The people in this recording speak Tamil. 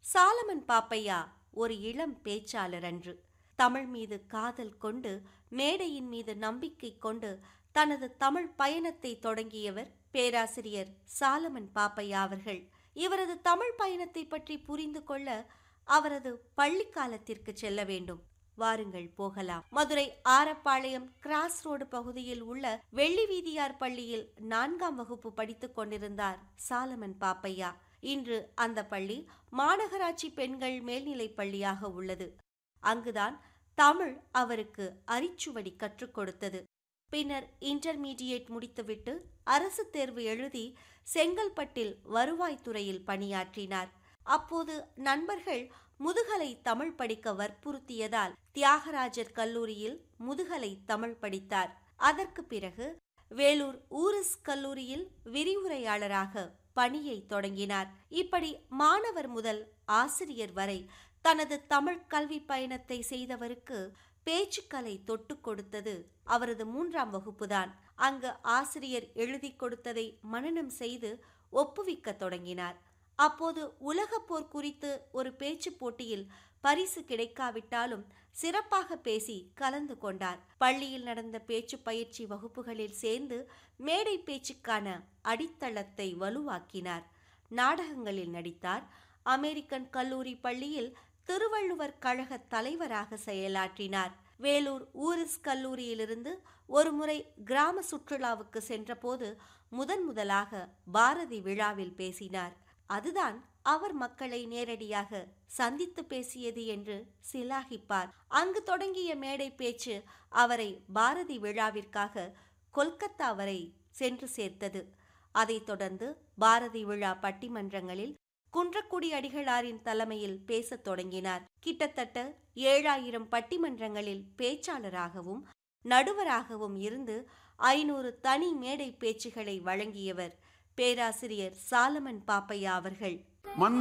சாலமன் பாப்பையா ஒரு இளம் பேச்சாளர் அன்று தமிழ் மீது காதல் கொண்டு மேடையின் மீது நம்பிக்கை கொண்டு தனது தமிழ் பயணத்தை தொடங்கியவர் பேராசிரியர் சாலமன் பாப்பையா அவர்கள் இவரது தமிழ் பயணத்தை பற்றி புரிந்து கொள்ள அவரது பள்ளி காலத்திற்கு செல்ல வேண்டும் வாருங்கள் போகலாம் மதுரை ஆரப்பாளையம் கிராஸ் ரோடு பகுதியில் உள்ள வெள்ளி வீதியார் பள்ளியில் நான்காம் வகுப்பு படித்துக் கொண்டிருந்தார் சாலமன் பாப்பையா இன்று அந்த பள்ளி மாநகராட்சி பெண்கள் மேல்நிலைப் பள்ளியாக உள்ளது அங்குதான் தமிழ் அவருக்கு அரிச்சுவடி கற்றுக் கொடுத்தது பின்னர் இன்டர்மீடியேட் முடித்துவிட்டு அரசு தேர்வு எழுதி செங்கல்பட்டில் வருவாய்த்துறையில் பணியாற்றினார் அப்போது நண்பர்கள் முதுகலை தமிழ் படிக்க வற்புறுத்தியதால் தியாகராஜர் கல்லூரியில் முதுகலை தமிழ் படித்தார் அதற்கு பிறகு வேலூர் ஊரிஸ் கல்லூரியில் விரிவுரையாளராக பணியை தொடங்கினார் இப்படி மாணவர் முதல் ஆசிரியர் வரை தனது தமிழ் கல்வி பயணத்தை செய்தவருக்கு பேச்சுக்கலை தொட்டு கொடுத்தது அவரது மூன்றாம் வகுப்புதான் அங்கு ஆசிரியர் எழுதி கொடுத்ததை மனனம் செய்து ஒப்புவிக்க தொடங்கினார் அப்போது உலகப் போர் குறித்து ஒரு பேச்சு போட்டியில் பரிசு கிடைக்காவிட்டாலும் சிறப்பாக பேசி கலந்து கொண்டார் பள்ளியில் நடந்த பேச்சு பயிற்சி வகுப்புகளில் சேர்ந்து மேடை பேச்சுக்கான அடித்தளத்தை வலுவாக்கினார் நாடகங்களில் நடித்தார் அமெரிக்கன் கல்லூரி பள்ளியில் திருவள்ளுவர் கழக தலைவராக செயலாற்றினார் வேலூர் ஊரிஸ் கல்லூரியிலிருந்து ஒருமுறை கிராம சுற்றுலாவுக்கு சென்றபோது முதன் முதலாக பாரதி விழாவில் பேசினார் அதுதான் அவர் மக்களை நேரடியாக சந்தித்து பேசியது என்று சிலாகிப்பார் அங்கு தொடங்கிய மேடை பேச்சு அவரை பாரதி விழாவிற்காக கொல்கத்தா வரை சென்று சேர்த்தது அதைத் தொடர்ந்து பாரதி விழா பட்டிமன்றங்களில் குன்றக்குடி அடிகளாரின் தலைமையில் பேசத் தொடங்கினார் கிட்டத்தட்ட ஏழாயிரம் பட்டிமன்றங்களில் பேச்சாளராகவும் நடுவராகவும் இருந்து ஐநூறு தனி மேடை பேச்சுகளை வழங்கியவர் பேராசிரியர் சாலமன் பாப்பையா அவர்கள் மண்